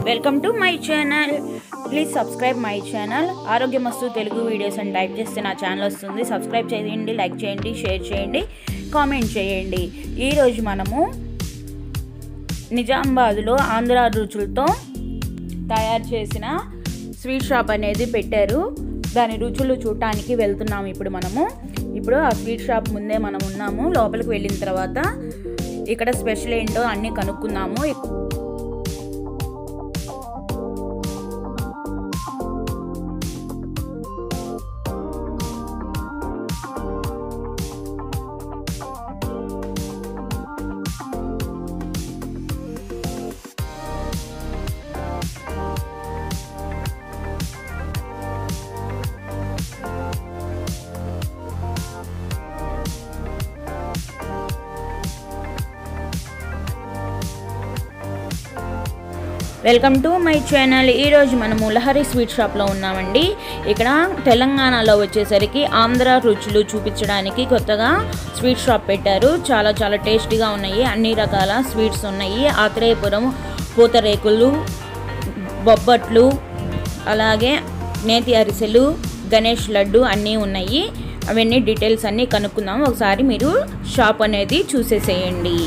Welcome to my channel please subscribe my channel ఆరోగ్య మస్తు Telugu videos అని టైప్ చేస్తే నా ఛానల్ వస్తుంది సబ్స్క్రైబ్ చేయండి లైక్ చేయండి షేర్ చేయండి కామెంట్ చేయండి ఈరోజు మనము నిజామాబాద్లో ఆంధ్ర రుచులతో తయారు చేసిన స్వీట్ షాప్ అనేది పెట్టారు దాని రుచులు చూడటానికి వెళ్తున్నాము ఇప్పుడు మనము ఇప్పుడు ఆ స్వీట్ షాప్ ముందే మనం ఉన్నాము లోపలికి వెళ్ళిన తర్వాత ఇక్కడ స్పెషల్ ఏంటో అన్నీ కనుక్కుందాము వెల్కమ్ టు మై ఛానల్ ఈరోజు మనము లహరి స్వీట్ షాప్లో ఉన్నామండి ఇక్కడ తెలంగాణలో వచ్చేసరికి ఆంధ్ర రుచులు చూపించడానికి కొత్తగా స్వీట్ షాప్ పెట్టారు చాలా చాలా టేస్టీగా ఉన్నాయి అన్ని రకాల స్వీట్స్ ఉన్నాయి ఆత్రేయపురం పూతరేకులు బొబ్బట్లు అలాగే నేతి అరిసెలు గణేష్ లడ్డు అన్నీ ఉన్నాయి అవన్నీ డీటెయిల్స్ అన్నీ కనుక్కుందాం ఒకసారి మీరు షాప్ అనేది చూసేసేయండి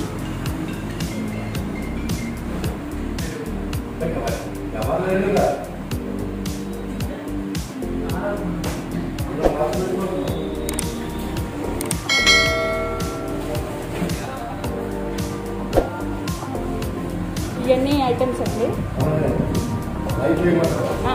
ఇవన్నీ ఐటమ్స్ అండి ఆ,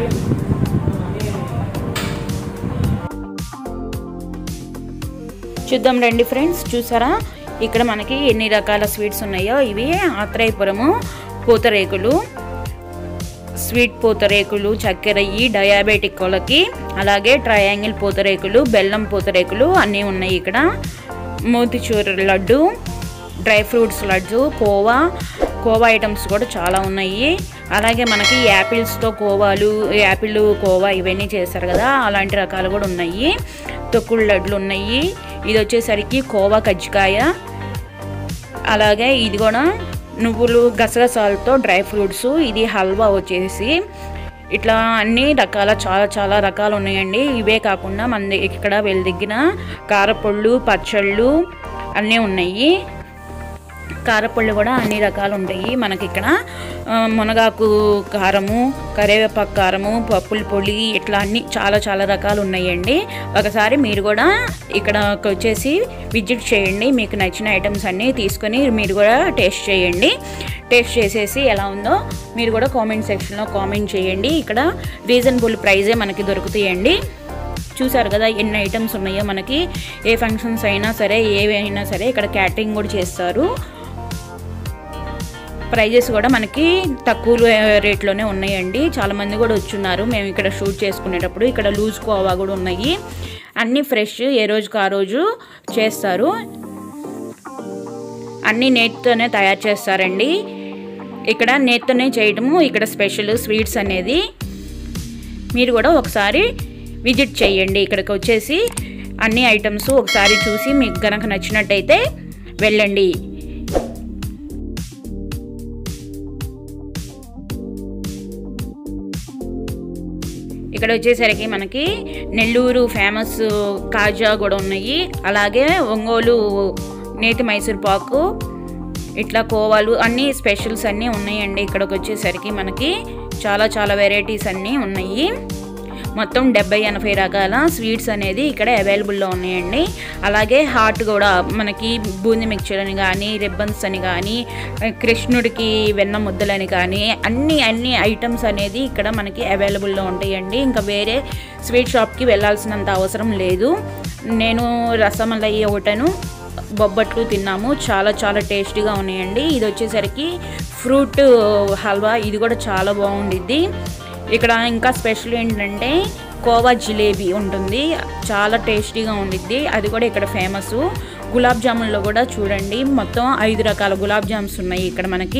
చూద్దాం రండి ఫ్రెండ్స్ చూసారా ఇక్కడ మనకి ఎన్ని రకాల స్వీట్స్ ఉన్నాయో ఇవి ఆత్రేయపురము పూతరేకులు స్వీట్ పూతరేకులు చక్కెర ఈ డయాబెటిక్ వాళ్ళకి అలాగే ట్రయాంగిల్ పూతరేకులు బెల్లం పూతరేకులు అన్నీ ఉన్నాయి ఇక్కడ motichoor laddu dry fruits laddu kova kova items కూడా చాలా ఉన్నాయి అలాగే మనకి యాపిల్స్తో కోవాలు యాపిల్ కోవా ఇవన్నీ చేస్తారు కదా అలాంటి రకాలు కూడా ఉన్నాయి తొక్కుడు లడ్లు ఉన్నాయి ఇది వచ్చేసరికి కోవా కజ్జికాయ అలాగే ఇది కూడా నువ్వులు గసగసాలతో డ్రై ఫ్రూట్స్ ఇది హల్వా వచ్చేసి ఇట్లా అన్ని రకాల చాలా చాలా రకాలు ఉన్నాయండి ఇవే కాకుండా మన ద- ఇక్కడ వీళ్ళ దగ్గర కారపళ్ళు పచ్చళ్ళు అన్నీ ఉన్నాయి కారపళ్ళు కూడా అన్ని రకాలు ఉంటాయి మనకి ఇక్కడ ఆ, మునగాకు కారము కరివేపాకు కారము పప్పుల పొడి ఇట్లా అన్ని చాలా చాలా రకాలు ఉన్నాయండి ఒకసారి మీరు కూడా ఇక్కడకి వచ్చేసి విజిట్ చేయండి మీకు నచ్చిన ఐటమ్స్ అన్నీ తీసుకొని మీరు కూడా టేస్ట్ చేయండి టేస్ట్ చేసేసి ఎలా ఉందో మీరు కూడా కామెంట్ సెక్షన్లో కామెంట్ చేయండి ఇక్కడ రీజనబుల్ ప్రైజే మనకి దొరుకుతాయండి చూసారు కదా ఎన్ని ఐటమ్స్ ఉన్నాయో మనకి ఏ ఫంక్షన్స్ అయినా సరే ఏవైనా సరే ఇక్కడ క్యాటరింగ్ కూడా చేస్తారు ప్రైజెస్ కూడా మనకి తక్కువ రేట్లోనే ఉన్నాయండి చాలామంది కూడా వచ్చున్నారు మేము ఇక్కడ షూట్ చేసుకునేటప్పుడు ఇక్కడ లూజ్ కోవా కూడా ఉన్నాయి అన్నీ ఫ్రెష్ ఏ రోజుకి ఆ రోజు చేస్తారు అన్నీ నేతితోనే తయారు చేస్తారండి ఇక్కడ నేతితోనే చేయటము ఇక్కడ స్పెషల్ స్వీట్స్ అనేది మీరు కూడా ఒకసారి విజిట్ చేయండి ఇక్కడికి వచ్చేసి అన్ని ఐటమ్స్ ఒకసారి చూసి మీకు కనుక నచ్చినట్టయితే వెళ్ళండి ఇక్కడ వచ్చేసరికి మనకి నెల్లూరు ఫేమస్ కాజా కూడా ఉన్నాయి అలాగే ఒంగోలు నేతి మైసూర్ పాకు ఇట్లా కోవాలు అన్ని స్పెషల్స్ అన్నీ ఉన్నాయండి ఇక్కడికి వచ్చేసరికి మనకి చాలా చాలా వెరైటీస్ అన్నీ ఉన్నాయి మొత్తం డెబ్బై ఎనభై రకాల స్వీట్స్ అనేది ఇక్కడ అవైలబుల్లో ఉన్నాయండి అలాగే హాట్ కూడా మనకి బూందీ మిక్చర్ అని కానీ రిబ్బన్స్ అని కానీ కృష్ణుడికి వెన్న ముద్దలని కానీ అన్ని అన్ని ఐటమ్స్ అనేది ఇక్కడ మనకి అవైలబుల్లో ఉంటాయండి ఇంకా వేరే స్వీట్ షాప్కి వెళ్ళాల్సినంత అవసరం లేదు నేను రసమలై ఒకటను బొబ్బట్లు తిన్నాము చాలా చాలా టేస్టీగా ఉన్నాయండి ఇది వచ్చేసరికి ఫ్రూట్ హల్వా ఇది కూడా చాలా బాగుండిద్ది ఇక్కడ ఇంకా స్పెషల్ ఏంటంటే కోవా జిలేబీ ఉంటుంది చాలా టేస్టీగా ఉండిద్ది అది కూడా ఇక్కడ ఫేమస్ గులాబ్ జామున్లో కూడా చూడండి మొత్తం ఐదు రకాల గులాబ్ జామ్స్ ఉన్నాయి ఇక్కడ మనకి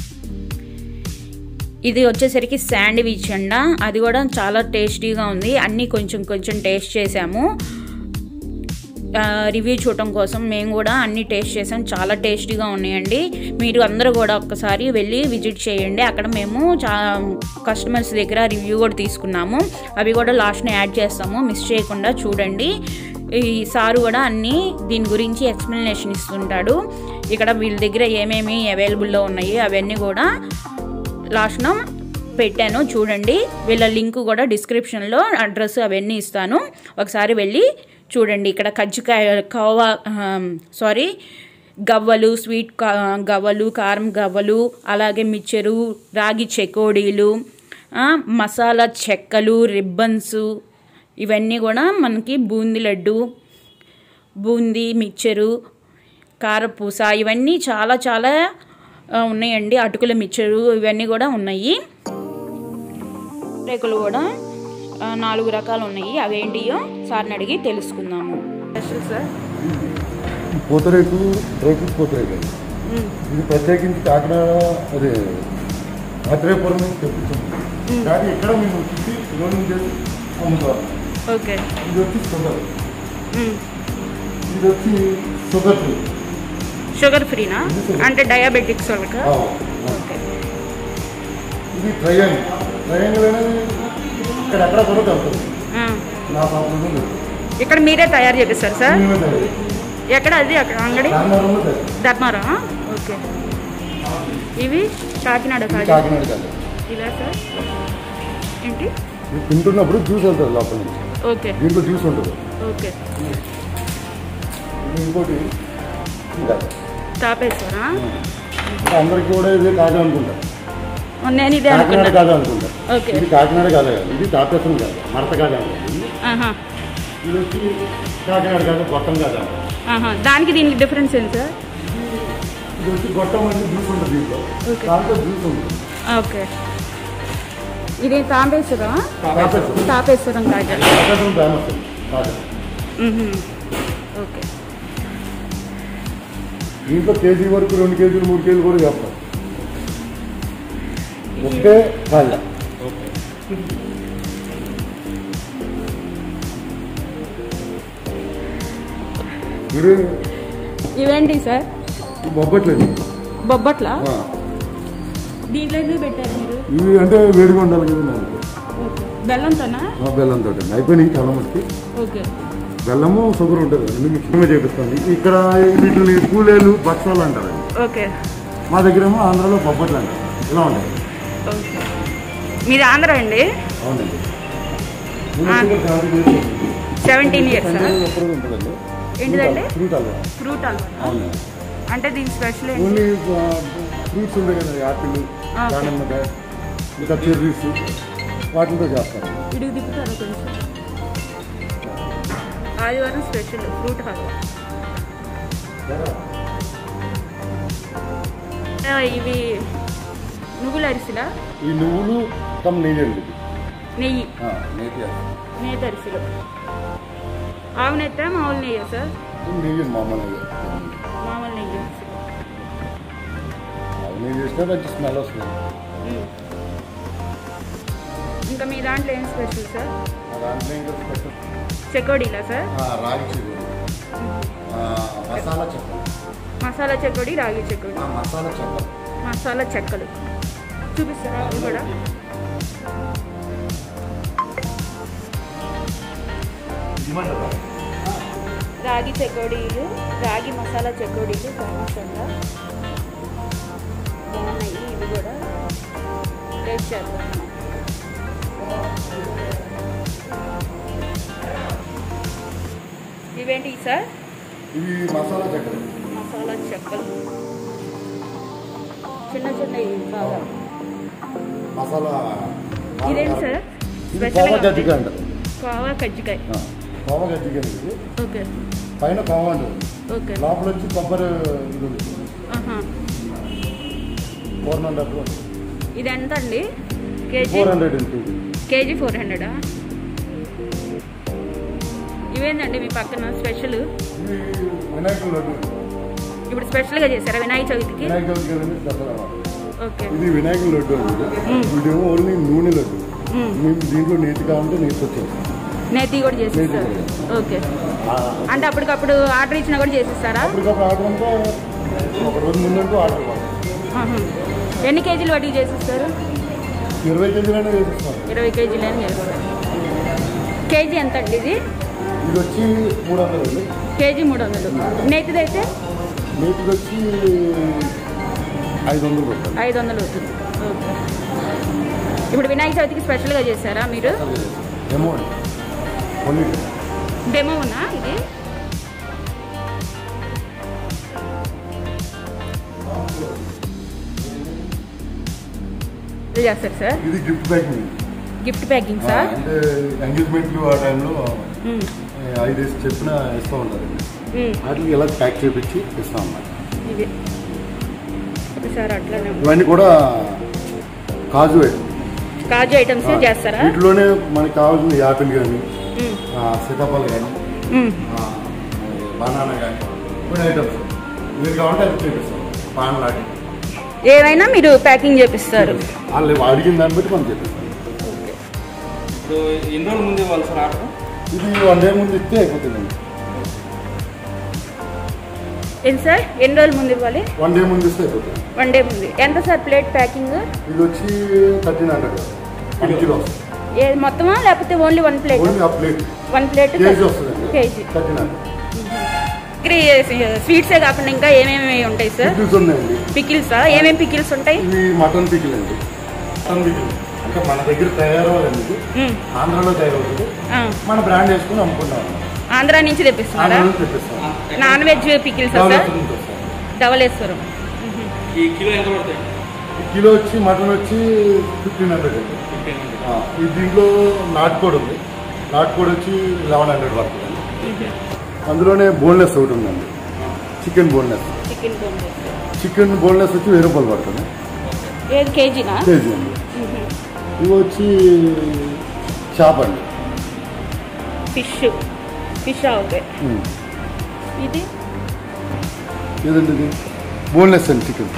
ఇది వచ్చేసరికి శాండ్విచ్ అండ అది కూడా చాలా టేస్టీగా ఉంది అన్నీ కొంచెం కొంచెం టేస్ట్ చేసాము రివ్యూ చూడటం కోసం మేము కూడా అన్ని టేస్ట్ చేసాం చాలా టేస్టీగా ఉన్నాయండి మీరు అందరూ కూడా ఒక్కసారి వెళ్ళి విజిట్ చేయండి అక్కడ మేము చా కస్టమర్స్ దగ్గర రివ్యూ కూడా తీసుకున్నాము అవి కూడా లాస్ట్ని యాడ్ చేస్తాము మిస్ చేయకుండా చూడండి ఈ సారు కూడా అన్ని దీని గురించి ఎక్స్ప్లెనేషన్ ఇస్తుంటాడు ఇక్కడ వీళ్ళ దగ్గర ఏమేమి అవైలబుల్లో ఉన్నాయి అవన్నీ కూడా లాస్ట్న పెట్టాను చూడండి వీళ్ళ లింక్ కూడా డిస్క్రిప్షన్లో అడ్రస్ అవన్నీ ఇస్తాను ఒకసారి వెళ్ళి చూడండి ఇక్కడ కజ్జికాయ కోవా సారీ గవ్వలు స్వీట్ కా- గవ్వలు కారం గవ్వలు అలాగే మిక్చరు రాగి చెకోడీలు ఆ, మసాలా చెక్కలు రిబ్బన్స్ ఇవన్నీ కూడా మనకి బూందీ లడ్డు బూందీ మిక్చరు కారపూస ఇవన్నీ చాలా చాలా ఆ, ఉన్నాయండి అటుకుల మిక్చరు ఇవన్నీ కూడా ఉన్నాయి రేకులు కూడా ఆ, నాలుగు రకాలు ఉన్నాయి అవేంటియో సార్ని అడిగి తెలుసుకుందాము స్పెషల్ సార్ పూతరేకు రేకు పూతరేకు అండి. ఇది ప్రత్యేకించి కాకినాడ అదే భద్రేపురం నుంచి తెప్పించాము కానీ ఇక్కడ మేము వచ్చి లోనింగ్ చేసి అమ్ముతాం ఓకే ఇది వచ్చి షుగర్ ఇది వచ్చి షుగర్ ఫ్రీ షుగర్ ఫ్రీనా అంటే డయాబెటిక్స్ వాళ్ళకి ఆ, ఓకే ఇది ట్రయాంగిల్ ట్రయాంగిల్ అనేది ఇక్కడ ఎక్కడ కూడా దొరుకుతుంది ఆ. నా సంవత్సరం లేదు ఇక్కడ మీరే తయారు చేపిస్తారు సార్ మేమే తయారు. ఎక్కడ అది అక్కడ అంగడి కాకినాడలో తయారు. ధర్మారా ఓకే ఇవి కాకినాడ ఇది కాజా కాకినాడ కాదు ఇలా సార్ ఏంటి ఇది తింటున్నప్పుడు జ్యూస్ వెళ్తుంది లోపల నుంచి ఓకే దీంట్లో జ్యూస్ ఉంటుంది ఓకే ఇది ఇంకోటి ఇది కాదు. తాపేస్తారా ఇంకా అందరికీ కూడా ఇది కాదు అనుకుంటా నేను ఇదే కాకినాడ అనుకున్నా కాదు అనుకుంటా ఓకే ఇది కాకినాడ కాదు కాదు ఇది తాపేసం కాదు మడత కాదు అనుకుంటా ఆహా ఇది వచ్చి కాకినాడ కాదు గొట్టం కాదు అంటారు. ఆహా దానికి దీనికి డిఫరెన్స్ ఏంటి సార్ ఇది వచ్చి గొట్టం అంటే జ్యూస్ ఉంటుంది దీంట్లో ఓకే. దాంట్లో జ్యూస్ ఉంటుంది ఓకే ఇది తాంబేశ్వరం తాపేసం తాపేశ్వరం కాజా తాపేసం ఫేమస్ కాదు మ్మ్హ. ఓకే దీంట్లో కేజీ వరకు రెండు కేజీలు మూడు కేజీలు కూడా చేస్తాం ఒకే కాళ్ళ ఇది ఇవేంటి సార్ బొబ్బట్లేదు బొబ్బట్ల ఆ. దీంట్లో ఎందుకు పెట్టారు మీరు ఇవి అంటే వేడిగా ఉండాలి కదా నాకు ఓకే బెల్లంతోనా ఆ బెల్లంతో అయిపోయినాయి చాలా మటుకి ఓకే బెల్లము షుగర్ ఉంటుంది రెండు మిక్సింగ్ చేపిస్తుంది ఇక్కడ వీటిని కూలేలు బక్సాలు అంటారు ఓకే మా దగ్గర ఏమో ఆంధ్రాలో బొబ్బట్లు అంటారు ఇలా ఉంటాయి ఓకే మీది ఆంధ్ర అండి అవునండి ఆ. సెవెంటీన్ ఇయర్స్ ఎప్పుడు ఉంటుందండి ఏంటిదండి? ఫ్రూట్ అల్వా ఫ్రూట్ హల్వా అవును అంటే దీని స్పెషల్ ఏంటి ఓన్లీ ఫ్రూట్స్ ఉంటాయి కదా యాపిల్ ఓకే. దానిమ్మకాయ ఇంకా చెర్రీస్ వాటితో చేస్తారు ఇడికి తిప్పుతారా కొంచెం ఆదివారం స్పెషల్ ఫ్రూట్ హల్వా ఆ, ఇవి నువ్వుల అరిసిలా ఈ నువ్వులు కమ్ నెయ్యి అండి ఇది. నెయ్యి ఆ, నెయ్యి చేస్తారు. నేత అరిసిలో ఆవు నెత్త మామూలు నెయ్యి సార్ ఇది నెయ్యి మామూలు నెయ్యి మామూలు నెయ్యి అరిసెలు. అవి నెయ్యి చేస్తే మంచి స్మెల్ వస్తుంది మ్మ్. ఇంకా మీ దాంట్లో ఏం స్పెషల్ సార్ ఆ దాంట్లో ఇంకా స్పెషల్ చెకోడీలా సార్ ఆ, రాగి చిగురు ఆ, మసాలా చెక్క మసాలా చెకోడి రాగి చెకోడి ఆ, మసాలా చెక్క మసాలా చెక్కలు చూపిస్తారా అవి కూడా ఇవ్వమంటారా? రాగి చెకోడీలు రాగి మసాలా చెకోడీలు ఫేమస్ అంట బాగున్నాయి ఇవి కూడా టేస్ట్ చేద్దాం ఇవేంటి సార్ ఇవి మసాలా చెక్కలు మసాలా చెక్కలు చిన్న చిన్నవి బాగా మసాలా ఇదేంటి సార్ ఇది స్పెషల్గా కోవ ఉంది. గజ్జికాయ అంటారు కోవా కజ్జికాయ ఆ, కోవ గజ్జికాయ ఇది ఓకే పైన కోవ ఉంటుంది ఓకే లోపల వచ్చి కొబ్బరి ఇది ఉంటుంది ఆహా. ఫోర్ హండ్రెడ్ ఇది ఎంత అండి కేజీ ఫోర్ హండ్రెడ్ ఉంటుంది కేజీ ఫోర్ హండ్రెడా ఇవేందండి మీ పక్కన స్పెషల్ ఇది వినాయకుడు లడ్డు ఇప్పుడు స్పెషల్గా చేశారా వినాయక చవితికి వినాయక చవితి కదండి దసరా ఓకే ఇది వినాయకుడు లడ్డు అండి ఇదేమో ఓన్లీ నూనె లడ్డు మ్మ్. మీకు దీంట్లో నీతి కావాలంటే నీతి వచ్చేది నేతి కూడా చేసిస్తారు నేతి ఓకే అంటే అప్పటికప్పుడు ఆర్డర్ ఇచ్చినా కూడా చేసిస్తారా అప్పటికప్పుడు ఆర్డర్ అంటే ఒక రోజు ముందంటూ ఆర్డర్ ఇవ్వాలి ఆహా. ఎన్ని కేజీలు వాటికి చేసిస్తారు ఇరవై కేజీలైనా చేసిస్తాం ఇరవై కేజీలని చేస్తారు కేజీ ఎంత అండి ఇది ఇది వచ్చి మూడు వందలు అండి కేజీ మూడు వందలు నేతిది అయితే నీటికి వచ్చి ఐదు వందలు పెట్టాలి ఐదు వందలు అవుతుంది ఓకే ఇప్పుడు వినాయక చవితికి స్పెషల్గా చేశారా మీరు అమౌంట్ కొన్ని డెమో ఉన్నా ఇది ఇది చేస్తారు సార్ ఇది gift packing gift packing sir అంటే ఎంగేజ్మెంట్లు ఆ టైంలో ఐదు వేసి చెప్పిన ఇస్తూ ఉంటారు వాటికి ఇలా ప్యాక్ చేపించి ఇస్తాం అన్నమాట ఇది ఓకే సార్ అట్లానే ఉంది. ఇవన్నీ కూడా కాజు ఐటమ్ కాజు ఐటమ్స్ చేస్తారా వీటిలోనే మనకి కావాల్సిన యాపిల్ కానీ మ్మ్. సీతాఫలం కానీ మ్మ్. బనానా కానీ కొన్ని ఐటమ్స్ మీరు కావాలంటే అది చేపిస్తాం పాన్ లాంటి ఏమైనా మీరు ప్యాకింగ్ చేపిస్తారు వాళ్ళు అడిగిన దాన్ని బట్టి మనం చేపిస్తాం ఇప్పుడు ఎన్ని రోజుల ముందు ఇవ్వాలి సార్ ఆర్డర్ ఇది వన్ డే ముందు ఇస్తే అయిపోతుందండి ఏంటి సార్ ఎన్ని రోజుల ముందు ఇవ్వాలి వన్ డే ముందు ఇస్తే అయిపోతుంది వన్ డే ముందు ఎంత సార్ ప్లేట్ ప్యాకింగ్ ఇది వచ్చి థర్టీన్ హండ్రెడ్ వన్ కిలో ఏ మొత్తమా లేకపోతే ఓన్లీ వన్ ప్లేట్ ఓన్లీ ఆ ప్లేట్ వన్ ప్లేట్ కేజీ వస్తుందండి కేజీ థర్టీన్ హండ్రెడ్ ఇక్కడ స్వీట్సే కాకుండా ఇంకా ఏమేమి ఉంటాయి సార్ పికిల్స్ ఉన్నాయండి పికిల్సా ఏమేమి పికిల్స్ ఉంటాయి ఇవి మటన్ పికిల్ అండి మటన్ పికిల్ అంటే మన దగ్గర తయారవ్వాలండి ఇది మ్మ్. ఆంధ్రాలో తయారవుతుంది ఆ. మన బ్రాండ్ వేసుకుని అమ్ముకుంటాం ఆంధ్రా నుంచి తెప్పిస్తున్నారా ఆంధ్రాలో తెప్పిస్తాం నాన్ వెజ్ పికిల్సా సార్ డెవలప్ ఉంటుంది సార్. ధవలేశ్వరం ఈ కిలో ఎంత పడతాయి ఈ కిలో వచ్చి మటన్ వచ్చి ఫిఫ్టీన్ హండ్రెడ్ అండి ఫిఫ్టీన్ హండ్రెడ్ ఆ, ఈ దీంట్లో నాటుకోడి ఉంది నాటుకోడి వచ్చి లెవెన్ హండ్రెడ్ పడుతుందండి అందులోనే బోన్లెస్ ఒకటి ఉందండి chicken boneless chicken boneless chicken boneless వచ్చి వెయ్యి రూపాయలు పడుతుంది ఏది కేజీనా కేజీ అండి ఇవి వచ్చి చేప అండి ఫిష్ ఫిష్ ఓకే ఉమ్. ఇది ఏదండి ఇది బోన్లెస్ అండి చికెన్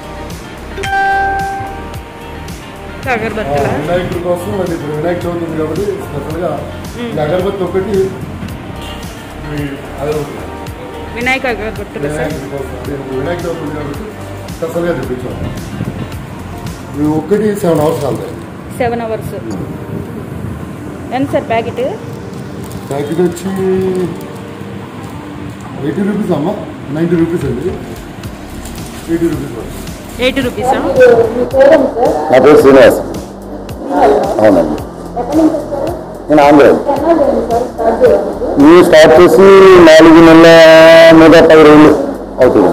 అగరబత్తులా వినాయకుడి కోసం అది ఇప్పుడు వినాయక చవితి ఉంది కాబట్టి స్పెషల్గా ఈ అగరబత్తి ఒకటి ఈ అగరబత్తి వినాయక అగరబత్తులు సార్ వినాయకుడి కోసం అది వినాయక చవితి ఉంది కాబట్టి స్పెషల్గా తెప్పించాము ఇవి ఒక్కటి సెవెన్ అవర్స్ కావాలి సెవెన్ అవర్స్ ఎంత సార్ ప్యాకెట్ ప్యాకెట్ వచ్చి ఎయిటీ రూపీస్ అమ్మా నైంటీ రూపీస్ అండి ఎయిటీ రూపీస్ పడుతుంది ఎయిటీ రూపీసా నా పేరు శ్రీనివాస్ అవునండి నేను ఆంధ్ర ఈ స్టార్ట్ చేసి నాలుగు నెలల మీద పది రోజులు అవుతుంది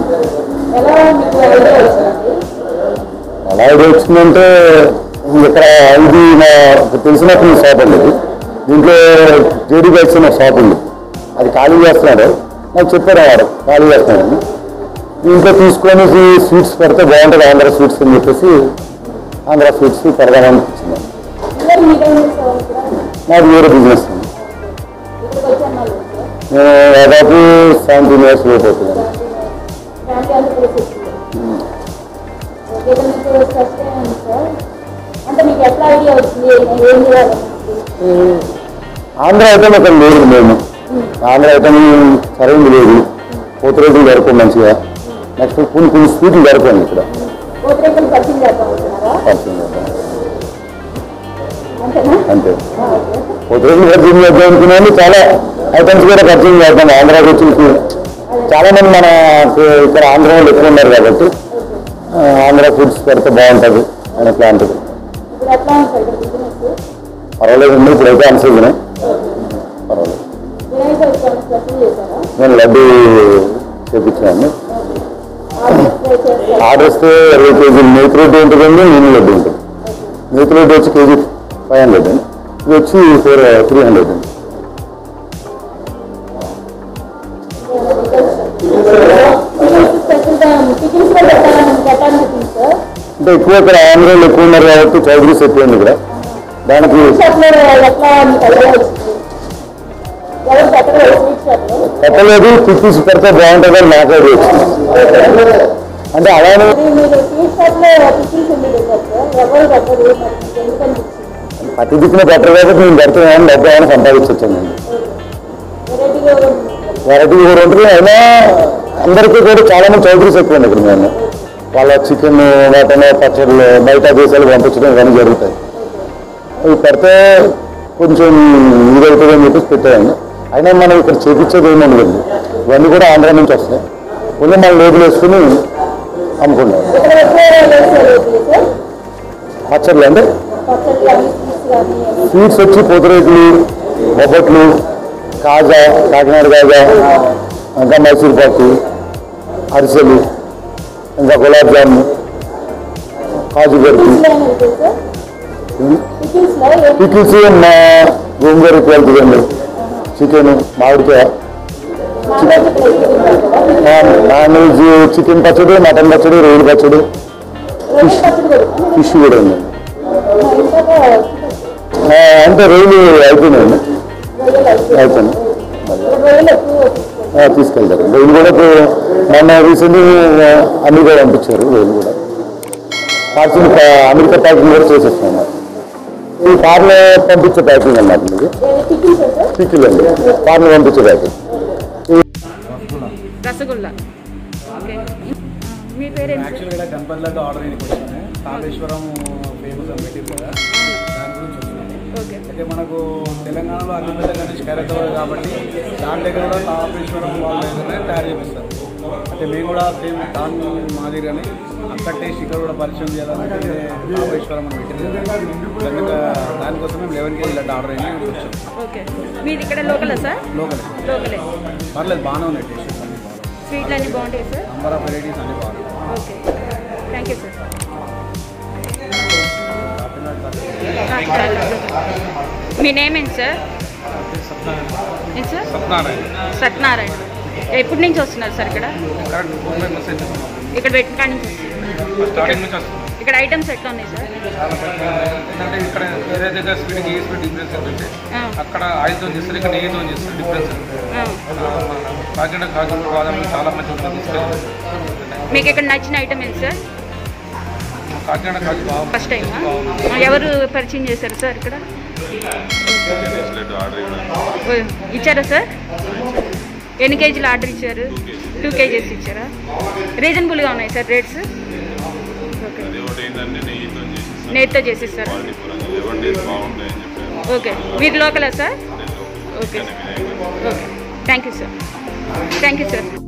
ఎలా ఐడియా వచ్చిందంటే ఇక్కడ ఇది నా తెలిసినట్టు షాప్ అండి ఇది. దీంట్లో జేడీ బ్యాగ్స్ ఒక షాప్ ఉంది అది ఖాళీ చేస్తున్నాడు నాకు చెప్పారు వాడు ఖాళీ చేస్తున్నాడు ఇంట్లో తీసుకొని ఈ స్వీట్స్ పెడితే బాగుంటుంది ఆంధ్ర స్వీట్స్ అని చెప్పేసి ఆంధ్ర స్వీట్స్ పెడదామని అనిపించింది నాకు వేరే బిజినెస్ ఉంది నేను దాదాపు సెవెంటీన్ ఇయర్స్ లోపు అవుతుంది అంటే మీకు ఎట్లా ఐడియా వచ్చింది ఏం చేయాలి ఆంధ్ర ఐటమ్ అక్కడ లేదు మేము ఆంధ్ర ఐటమ్ సరైనది లేదు పోతురేకులు దొరకవు మంచిగా నెక్స్ట్ కొన్ని కొన్ని స్వీట్లు దొరకండి ఇక్కడ పూతరేకులు పరిచయం చేద్దాం అనుకున్నారా పరిచయం చేద్దాం. అంతేనా అంతే పోతురేకులు పరిచయం చేద్దాం అనుకున్నాను చాలా ఐటమ్స్ కూడా పరిచయం చేద్దాం ఆంధ్రాకి వచ్చి చాలా మంది మన ఇక్కడ ఆంధ్ర వాళ్ళు ఎక్కువ ఉన్నారు కాబట్టి ఆ, ఆంధ్ర ఫుడ్స్ పెడితే బాగుంటుంది అనే ప్లాన్ ఇప్పుడు ఎట్లా ఉంది సార్ ఇక్కడ బిజినెస్ పర్వాలేదండి ఇప్పుడైతే అన్సీజనే పర్వాలేదు వినాయక చవితి స్పెషల్ చేశారా నేను లడ్డు చేపించాను ఆర్డర్ చేస్తారా ఆర్డర్ వస్తే ఇరవై కేజీలు నేతి రోడ్డు ఉంటుందండి నేను లడ్డు ఉంటుంది నేతి రోడ్డు వచ్చి కేజీ ఫైవ్ హండ్రెడ్ అండి ఇది వచ్చి ఫోర్ త్రీ హండ్రెడ్ అండి స్పెషల్ గా టిఫిన్స్ కూడా పెట్టాలని పెట్టాలనుకుంటుంది సార్ అంటే ఎక్కువ ఇక్కడ ఆంధ్రాలో ఎక్కువ ఉన్నారు కాబట్టి చౌదరీ సెట్ ఉంది ఇక్కడ దానికి షాప్ లో ఎట్లా మీకు ఐడియా వచ్చింది ఎవరు పెట్టలేదు స్వీట్ షాప్ లో పెట్టలేదు పిక్కిస్ పెడితే బాగుంటుందని నాకు ఐడియా వచ్చింది అంటే అలానే మరి మీరు స్వీట్ షాప్ లో టిఫిన్స్ ఉండేది కదా సార్ ఎవరు పెట్టరు మరి మీకు ఎందుకు అనిపించింది ప్రతి దిక్కున బెటర్ కాబట్టి నేను పెడుతున్నాను డబ్బు ఏమైనా సంపాదించవచ్చండి వెరైటీ వెరైటీ కూడా ఉంటుంది అయినా అందరికీ కూడా చాలా మంది చౌదరీస్ ఎక్కువ అండి ఇక్కడ మేము వాళ్ళ చికెన్ మటన్ పచ్చళ్ళు బయట దేశాలు పంపించడం ఇవన్నీ జరుగుతాయి ఇవి పెడితే కొంచెం ఇది అవుతుంది అని చెప్పేసి పెట్టాయండి అయినా మనం ఇక్కడ చేపించేది ఏమీ లేదు ఇవన్నీ కూడా ఆంధ్ర నుంచి వస్తాయి కొంచెం మనం లేబుల్ వేసుకుని అమ్ముకుంటాం ఇక్కడ ఎక్కువ వేస్తారు సార్ పచ్చళ్ళు అంటే పచ్చడి కానీ స్వీట్స్ కానీ స్వీట్స్ వచ్చి పూతరేకులు బొబ్బట్లు కాజా కాకినాడ కాజా ఇంకా మైసూర్ పాకు అరిసెలు ఇంకా గులాబ్ జాము కాజు బర్ఫీ పికిల్స్ లైన్ వెళ్తుంది సార్ పికిల్స్ లో ఏ పికిల్స్ మా గోంగూర వెళ్తుందండి చికెన్ మామిడికాయ నాన్ వెజ్ ఇక్కడ ఎక్కువ తింటారు కదా నాన్ వెజ్ చికెన్ పచ్చడి మటన్ పచ్చడి రొయ్యలు పచ్చడి రొయ్యల పచ్చడి కూడా ఫిష్ కూడా ఉంది ఇంకొక ఆ, అంటే రొయ్యలు అయిపోయినాయండి రొయ్యలు అయితే అయిపోయినాయి రొయ్యలు ఎక్కువ తీసుకుంటారు ఆ, తీసుకెళ్తారు రొయ్యలు కూడా ఇప్పుడు మొన్న రీసెంట్ అమెరికా పంపించారు రొయ్యలు కూడా పార్సిల్ అమెరికా ప్యాకింగ్ కూడా చేసేస్తున్నాం ఈ కార్లో పంపించే ప్యాకింగ్ అన్నమాట ఇది పికిల్స్ సార్ పిక్కిల్ అండి కార్లో పంపించే ప్యాకింగ్ రసగుల్లా ఓకే మీ పేరేంటి సార్ యాక్చువల్గా గణపతి లడ్డు ఆర్డర్ అయింది వచ్చింది తాపేశ్వరం ఫేమస్ అని పెట్టింది కదా దాని గురించి వచ్చింది ఓకే అయితే మనకు తెలంగాణలో అన్ని పెద్ద గణేష్ ఖైరతాబాద్ కాబట్టి దాని దగ్గర కూడా తాపేశ్వరం వాళ్ళ దగ్గరనే తయారు చేపిస్తారు అంటే మేము కూడా సేమ్ దాని మాదిరిగానే అక్కడ టేస్ట్ ఇక్కడ కూడా పరిచయం చేయాలంటే తాపేశ్వరం అని పెట్టింది కనుక దానికోసం మేము లెవెన్ కేజీ లడ్డు ఆర్డర్ అయింది ఇక్కడికి వచ్చాం ఓకే మీది ఇక్కడ లోకలా సార్ లోకల్ లోకలే పర్లేదు బాగానే ఉన్నాయి టేస్ట్ అన్ని బాగా స్వీట్లు అన్నీ బాగుంటాయి సార్ నంబర్ ఆఫ్ వెరైటీస్ అన్ని బాగున్నాయి ఓకే థ్యాంక్ యూ సార్ మీ నేమ్ ఏంటి సార్ ఏంటి సార్ సత్యనారాయణ సత్యనారాయణ ఎప్పటి నుంచి వస్తున్నారు సార్ ఇక్కడ కరెక్ట్ ముంబై మెసేజ్ ఇక్కడ పెట్టిన కాడి నుంచి వస్తున్నారు స్టార్టింగ్ నుంచి వస్తుంది ఇక్కడ ఐటమ్స్ ఎట్లా ఉన్నాయి సార్ చాలా పెద్దగా ఉన్నాయి. ఏంటంటే ఇక్కడ వేరే దగ్గర స్వీట్కి ఏ స్వీట్ డిఫరెన్స్ ఏంటంటే ఆ, అక్కడ ఆయిల్తో చేస్తారు ఇక్కడ నెయ్యితో చేస్తారు డిఫరెన్స్ ఆ. కాకినాడ కాకినాడ బాదం చాలా మంచి ఉంటుంది తీసుకెళ్ళి మీకు ఇక్కడ నచ్చిన ఐటమ్ ఏంటి సార్ కాకినాడ కాకి బాగా ఫస్ట్ టైమా ఎవరు పరిచయం చేశారు సార్ ఇక్కడ ఓ, ఇచ్చారా సార్ ఎన్ని కేజీలు ఆర్డర్ ఇచ్చారు టూ కేజీస్ ఇచ్చారా రీజనబుల్గా ఉన్నాయి సార్ రేట్స్ ఓకే నెయ్యితో చేసిస్తారు ఓకే మీరు లోకలా sir okay okay thank you sir thank you sir